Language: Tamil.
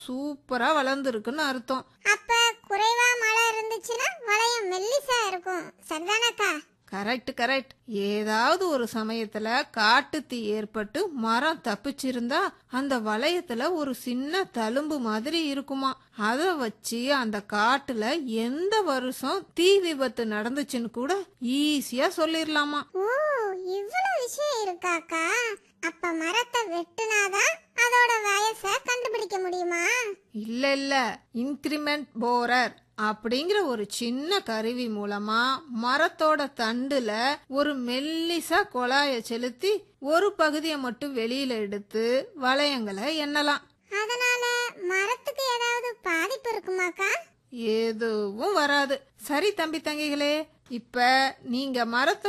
சூப்பரா வளர்ந்துருக்குன்னு அர்த்தம் அப்ப குறைவா மழை இருந்துச்சுன்னா வளையம் மெல்லிசா இருக்கும் சரிதானக்கா கரெக்ட் கரெக்ட் ஏதாவது ஒரு சமயத்துல காட்டுத்தீ ஏற்பட்டு மரம் தப்பிச்சிருந்தா அந்த வளையத்துல ஒரு சின்ன தழும்பு மாதிரி இருக்குமா அத வச்சு அந்த காட்டுல எந்த வருஷம் தீ விபத்து நடந்துச்சுன்னு கூட ஈஸியா சொல்லிடலாமா ஓ இவ்வளவு விஷயம் இருக்காக்கா அப்ப மரத்தை வெட்டுனாதான் அதோட வயசை கண்டுபிடிக்க முடியுமா இல்ல இல்ல இன்கிரிமெண்ட் போரர் அப்படிங்கிற ஒரு சின்ன கருவி மூலமா மரத்தோட தண்டுல ஒரு மெல்லிசா குழாய செலுத்தி ஒரு பகுதியை மட்டும் வெளியில எடுத்து வளையங்களை எண்ணலாம் அதனால மரத்துக்கு ஏதாவது பாதிப்பு இருக்குமாக்கா எதுவும் வராது சரி தம்பி தங்கிகளே இப்ப நீங்க மரத்தோட